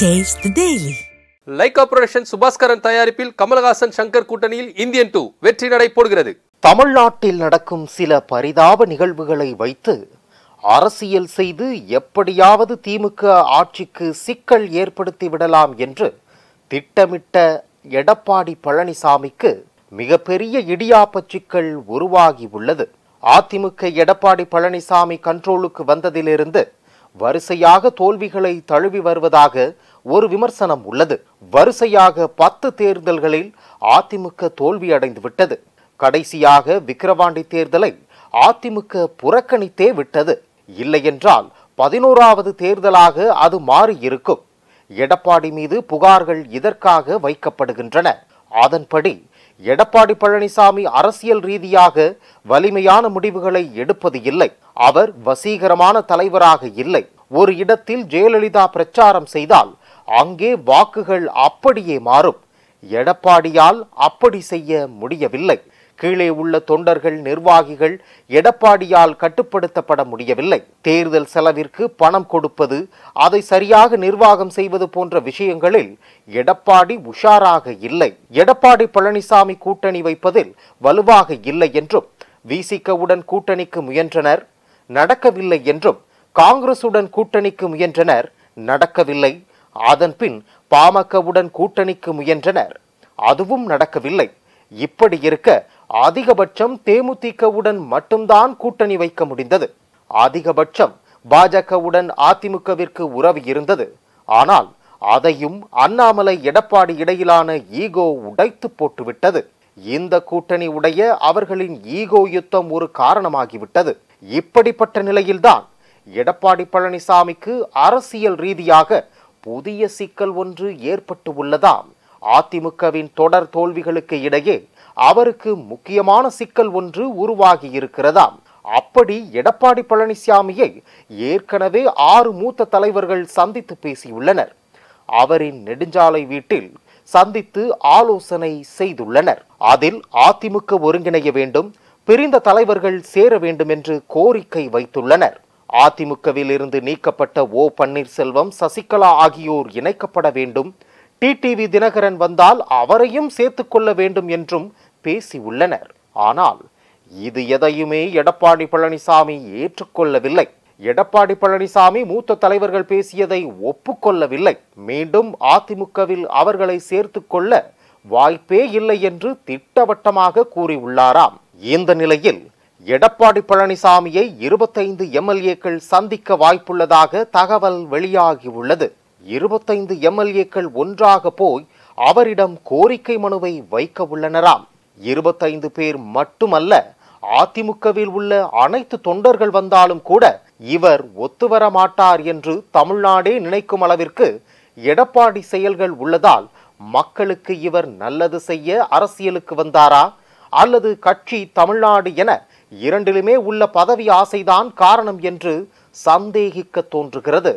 Taste the Daily. லைக் ஆபரேஷன் சுபாஸ்கரன் தயாரிப்பில் கமலஹாசன் சங்கர் கூட்டணியில் இந்தியன் டூ வெற்றி நடை போடுகிறது தமிழ்நாட்டில் நடக்கும் சில பரிதாப நிகழ்வுகளை வைத்து அரசியல் செய்து எப்படியாவது திமுக ஆட்சிக்கு சிக்கல் ஏற்படுத்தி விடலாம் என்று திட்டமிட்ட எடப்பாடி பழனிசாமிக்கு மிகப்பெரிய இடியாப்ப சிக்கல் உருவாகி உள்ளது அதிமுக எடப்பாடி பழனிசாமி கண்ட்ரோலுக்கு வந்ததிலிருந்து வரிசையாக தோல்விகளை தழுவி வருவதாக ஒரு விமர்சனம் உள்ளது வரிசையாக பத்து தேர்தல்களில் அதிமுக தோல்வியடைந்து விட்டது கடைசியாக விக்கிரவாண்டி தேர்தலை அதிமுக புறக்கணித்தே விட்டது இல்லையென்றால் பதினோராவது தேர்தலாக அது மாறியிருக்கும் எடப்பாடி மீது புகார்கள் இதற்காக வைக்கப்படுகின்றன அதன்படி எடப்பாடி பழனிசாமி அரசியல் ரீதியாக வலிமையான முடிவுகளை எடுப்பது இல்லை அவர் வசீகரமான தலைவராக இல்லை ஒரு இடத்தில் ஜெயலலிதா பிரச்சாரம் செய்தால் அங்கே வாக்குகள் அப்படியே மாறும் எடப்பாடியால் அப்படி செய்ய முடியவில்லை கீழே உள்ள தொண்டர்கள் நிர்வாகிகள் எடப்பாடியால் கட்டுப்படுத்தப்பட முடியவில்லை தேர்தல் செலவிற்கு பணம் கொடுப்பது அதை சரியாக நிர்வாகம் செய்வது போன்ற விஷயங்களில் எடப்பாடி உஷாராக இல்லை எடப்பாடி பழனிசாமி கூட்டணி வைப்பதில் வலுவாக இல்லை என்றும் விசிகவுடன் கூட்டணிக்கு முயன்றனர் நடக்கவில்லை என்றும் காங்கிரசுடன் கூட்டணிக்கு முயன்றனர் நடக்கவில்லை அதன்பின் பாமகவுடன் கூட்டணிக்கு முயன்றனர் அதுவும் நடக்கவில்லை இப்படி இருக்க அதிகபட்சம் தேமுதிகவுடன் மட்டும்தான் கூட்டணி வைக்க முடிந்தது அதிகபட்சம் பாஜகவுடன் அதிமுகவிற்கு உறவு இருந்தது ஆனால் அதையும் அண்ணாமலை எடப்பாடி இடையிலான ஈகோ உடைத்து போட்டுவிட்டது இந்த கூட்டணி உடைய அவர்களின் ஈகோ யுத்தம் ஒரு காரணமாகிவிட்டது இப்படிப்பட்ட நிலையில்தான் எடப்பாடி பழனிசாமிக்கு அரசியல் ரீதியாக புதிய சிக்கல் ஒன்று ஏற்பட்டு உள்ளதாம் அதிமுகவின் தொடர் தோல்விகளுக்கு இடையே அவருக்கு முக்கியமான சிக்கல் ஒன்று உருவாகி இருக்கிறதாம் அப்படி எடப்பாடி பழனிசாமியை ஏற்கனவே ஆறு மூத்த தலைவர்கள் சந்தித்து பேசியுள்ளனர் அவரின் நெடுஞ்சாலை வீட்டில் சந்தித்து ஆலோசனை செய்துள்ளனர் அதில் அதிமுக ஒருங்கிணைய வேண்டும் பிரிந்த தலைவர்கள் சேர வேண்டும் என்று கோரிக்கை வைத்துள்ளனர் அதிமுகவில் இருந்து நீக்கப்பட்ட ஓ பன்னீர்செல்வம் சசிகலா ஆகியோர் இணைக்கப்பட வேண்டும் டிடிவி தினகரன் வந்தால் அவரையும் சேர்த்துக்கொள்ள வேண்டும் என்றும் பேசியுள்ளனர் ஆனால் இது எதையுமே எடப்பாடி பழனிசாமி ஏற்றுக்கொள்ளவில்லை எடப்பாடி பழனிசாமி மூத்த தலைவர்கள் பேசியதை ஒப்புக்கொள்ளவில்லை மீண்டும் அதிமுகவில் அவர்களை சேர்த்துக்கொள்ள வாய்ப்பே இல்லை என்று திட்டவட்டமாக கூறியுள்ளாராம் இந்த நிலையில் எடப்பாடி பழனிசாமியை இருபத்தைந்து எம்எல்ஏக்கள் சந்திக்க வாய்ப்புள்ளதாக தகவல் வெளியாகியுள்ளது இருபத்தைந்து எம்எல்ஏக்கள் ஒன்றாக போய் அவரிடம் கோரிக்கை மனுவை வைக்க உள்ளனராம் இருபத்தைந்து பேர் மட்டுமல்ல அதிமுகவில் உள்ள அனைத்து தொண்டர்கள் வந்தாலும் கூட இவர் ஒத்துவர மாட்டார் என்று தமிழ்நாடே நினைக்கும் அளவிற்கு எடப்பாடி செயல்கள் உள்ளதால் மக்களுக்கு இவர் நல்லது செய்ய அரசியலுக்கு வந்தாரா அல்லது கட்சி தமிழ்நாடு என இரண்டிலுமே உள்ள பதவி ஆசைதான் காரணம் என்று சந்தேகிக்க தோன்றுகிறது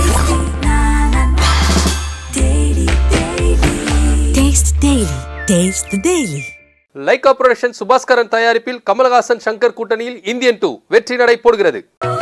Taste the Daily. Taste the Daily. லைக் ஆபரேஷன் சுபாஸ்கரன் தயாரிப்பில் கமலஹாசன் சங்கர் கூட்டணியில் இந்தியன் டூ வெற்றி நடை போடுகிறது